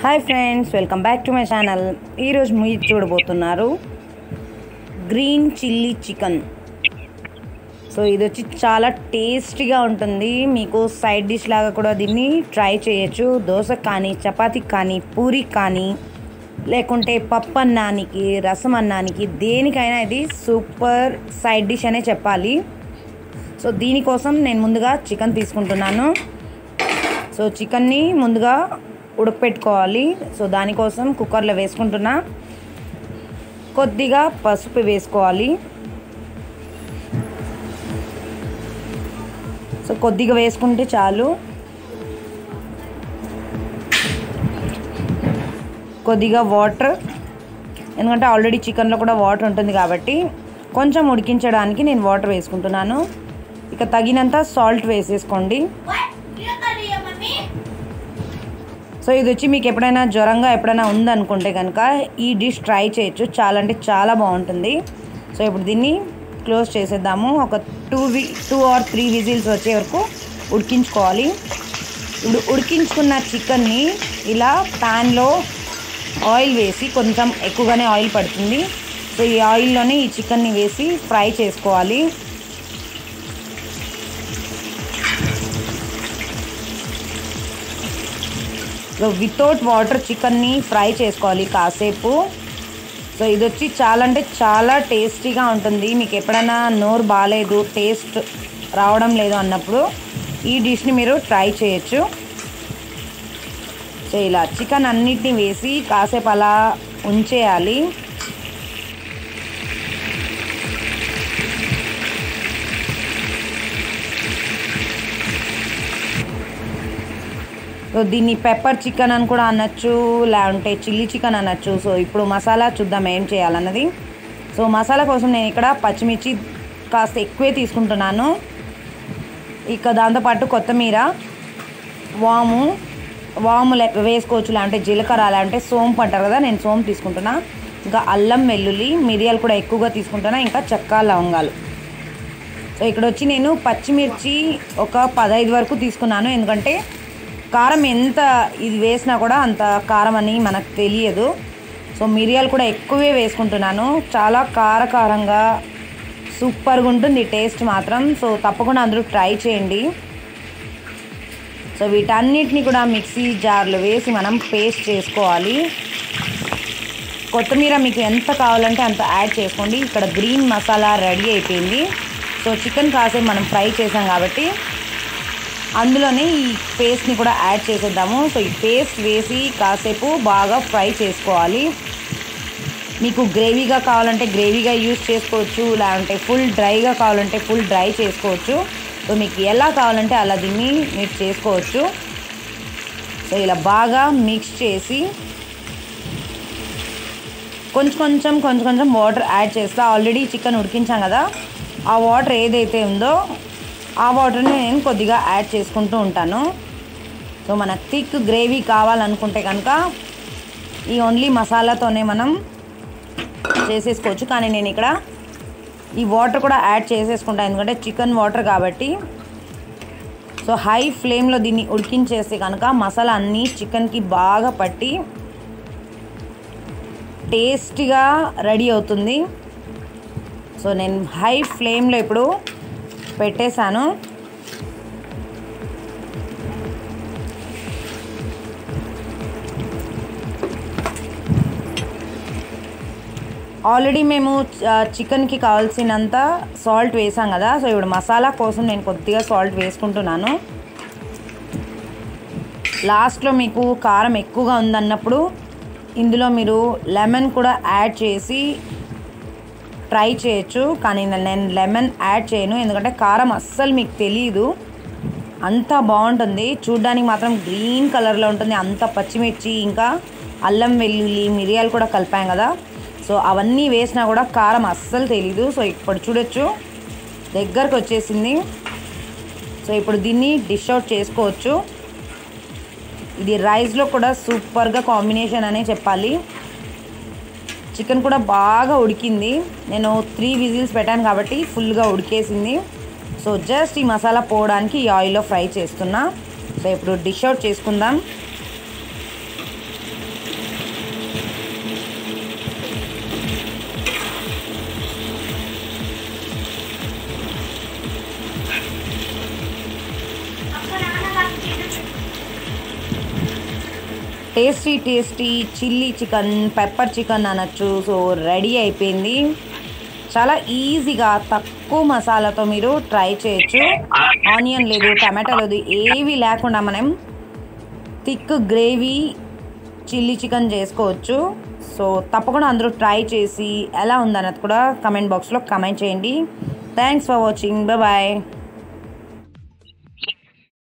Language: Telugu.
hi friends welcome back to my channel ఈరోజు మీరు చూడబోతున్నారు గ్రీన్ చిల్లీ చికెన్ సో ఇది వచ్చి చాలా టేస్టీగా ఉంటుంది మీకు సైడ్ డిష్ లాగా కూడా దీన్ని ట్రై చేయొచ్చు దోశ కానీ చపాతీకి కానీ పూరికి కానీ లేకుంటే పప్పు అన్నానికి రసం అన్నానికి దేనికైనా ఇది సూపర్ సైడ్ డిష్ అనే చెప్పాలి సో దీనికోసం నేను ముందుగా చికెన్ తీసుకుంటున్నాను సో చికెన్ని ముందుగా ఉడకపెట్టుకోవాలి సో దానికోసం కుక్కర్లో వేసుకుంటున్నా కొద్దిగా పసుపు వేసుకోవాలి సో కొద్దిగా వేసుకుంటే చాలు కొద్దిగా వాటర్ ఎందుకంటే ఆల్రెడీ చికెన్లో కూడా వాటర్ ఉంటుంది కాబట్టి కొంచెం ఉడికించడానికి నేను వాటర్ వేసుకుంటున్నాను ఇక తగినంత సాల్ట్ వేసేసుకోండి సో ఇది వచ్చి మీకు ఎప్పుడైనా జ్వరంగా ఎప్పుడైనా ఉందనుకుంటే కనుక ఈ డిష్ ట్రై చేయొచ్చు చాలా అంటే చాలా బాగుంటుంది సో ఇప్పుడు దీన్ని క్లోజ్ చేసేద్దాము ఒక టూ వి టూ ఆర్ త్రీ విజిల్స్ వచ్చే వరకు ఉడికించుకోవాలి ఇప్పుడు ఉడికించుకున్న చికెన్ని ఇలా ప్యాన్లో ఆయిల్ వేసి కొంచెం ఎక్కువగానే ఆయిల్ పడుతుంది సో ఈ ఆయిల్లోనే ఈ చికెన్ని వేసి ఫ్రై చేసుకోవాలి సో వితౌట్ వాటర్ చికెన్ని ఫ్రై చేసుకోవాలి కాసేపు సో ఇది వచ్చి చాలా అంటే చాలా టేస్టీగా ఉంటుంది మీకు ఎప్పుడైనా నోరు బాగాలేదు టేస్ట్ రావడం లేదు అన్నప్పుడు ఈ డిష్ని మీరు ట్రై చేయొచ్చు సో ఇలా చికెన్ అన్నిటిని వేసి కాసేపు అలా ఉంచేయాలి సో దీన్ని పెప్పర్ చికెన్ అని కూడా అనొచ్చు లేదంటే చిల్లీ చికెన్ అనొచ్చు సో ఇప్పుడు మసాలా చూద్దాం ఏం చేయాలన్నది సో మసాలా కోసం నేను ఇక్కడ పచ్చిమిర్చి కాస్త ఎక్కువే తీసుకుంటున్నాను ఇక దాంతోపాటు కొత్తిమీర వాము వాము లెక్క వేసుకోవచ్చు లేదంటే జీలకర్ర లేదంటే సోంపు అంటారు కదా నేను సోంపు తీసుకుంటున్నా ఇంకా అల్లం వెల్లుల్లి మిరియాలు కూడా ఎక్కువగా తీసుకుంటున్నా ఇంకా చెక్క లవంగాలు సో ఇక్కడ వచ్చి నేను పచ్చిమిర్చి ఒక పదహైదు వరకు తీసుకున్నాను ఎందుకంటే కారం ఎంత ఇది వేసినా కూడా అంత కారం అని మనకు తెలియదు సో మిరియాలు కూడా ఎక్కువే వేసుకుంటున్నాను చాలా కారకారంగా సూపర్గా ఉంటుంది టేస్ట్ మాత్రం సో తప్పకుండా అందరూ ట్రై చేయండి సో వీటన్నిటిని కూడా మిక్సీ జార్లో వేసి మనం పేస్ట్ చేసుకోవాలి కొత్తిమీర మీకు ఎంత కావాలంటే అంత యాడ్ చేసుకోండి ఇక్కడ గ్రీన్ మసాలా రెడీ అయిపోయింది సో చికెన్ కాసేపు మనం ఫ్రై చేసాం కాబట్టి అందులోనే ఈ పేస్ట్ని కూడా యాడ్ చేసేద్దాము సో ఈ పేస్ట్ వేసి కాసేపు బాగా ఫ్రై చేసుకోవాలి మీకు గ్రేవీగా కావాలంటే గ్రేవీగా యూజ్ చేసుకోవచ్చు లేదంటే ఫుల్ డ్రైగా కావాలంటే ఫుల్ డ్రై చేసుకోవచ్చు సో మీకు ఎలా కావాలంటే అలా దీన్ని మీరు చేసుకోవచ్చు సో ఇలా బాగా మిక్స్ చేసి కొంచెం కొంచెం కొంచెం కొంచెం వాటర్ యాడ్ చేస్తా ఆల్రెడీ చికెన్ ఉడికించాం కదా ఆ వాటర్ ఏదైతే ఉందో ఆ వాటర్ని నేను కొద్దిగా యాడ్ చేసుకుంటూ ఉంటాను సో మనకు థిక్ గ్రేవీ కావాలనుకుంటే కనుక ఈ ఓన్లీ మసాలాతోనే మనం చేసేసుకోవచ్చు కానీ నేను ఇక్కడ ఈ వాటర్ కూడా యాడ్ చేసేసుకుంటాను ఎందుకంటే చికెన్ వాటర్ కాబట్టి సో హై ఫ్లేమ్లో దీన్ని ఉడికించేస్తే కనుక మసాలా అన్నీ చికెన్కి బాగా పట్టి టేస్టీగా రెడీ అవుతుంది సో నేను హై ఫ్లేమ్లో ఇప్పుడు పెట్టేశాను ఆల్రెడీ మేము చికెన్కి కావాల్సినంత సాల్ట్ వేసాం కదా సో ఇప్పుడు మసాలా కోసం నేను కొద్దిగా సాల్ట్ వేసుకుంటున్నాను లాస్ట్లో మీకు కారం ఎక్కువగా ఉందన్నప్పుడు ఇందులో మీరు లెమన్ కూడా యాడ్ చేసి ట్రై చేయొచ్చు కానీ నేను లెమన్ యాడ్ చేయను ఎందుకంటే కారం అస్సలు మీకు తెలియదు అంత బాగుంటుంది చూడ్డానికి మాత్రం గ్రీన్ కలర్లో ఉంటుంది అంత పచ్చిమిర్చి ఇంకా అల్లం వెల్లుల్లి మిరియాలు కూడా కలిపాం కదా సో అవన్నీ వేసినా కూడా కారం అస్సలు తెలీదు సో ఇప్పుడు చూడొచ్చు దగ్గరకు వచ్చేసింది సో ఇప్పుడు దీన్ని డిష్ అవుట్ చేసుకోవచ్చు ఇది రైస్లో కూడా సూపర్గా కాంబినేషన్ అనే చెప్పాలి చికెన్ కూడా బాగా ఉడికింది నేను త్రీ విజిల్స్ పెట్టాను కాబట్టి ఫుల్గా ఉడికేసింది సో జస్ట్ ఈ మసాలా పోవడానికి ఈ ఆయిల్లో ఫ్రై చేస్తున్నా సో ఇప్పుడు డిష్ అవుట్ చేసుకుందాం tasty tasty chilli chicken pepper chicken అనొచ్చు సో రెడీ అయిపోయింది చాలా ఈజీగా తక్కువ మసాలాతో మీరు ట్రై చేయొచ్చు ఆనియన్ లేదు టమాటా లేదు ఏవి లేకుండా మనం థిక్ గ్రేవీ చిల్లీ చికెన్ చేసుకోవచ్చు సో తప్పకుండా అందరూ ట్రై చేసి ఎలా ఉందన్నది కూడా కమెంట్ బాక్స్లో కమెంట్ చేయండి థ్యాంక్స్ ఫర్ వాచింగ్ బాయ్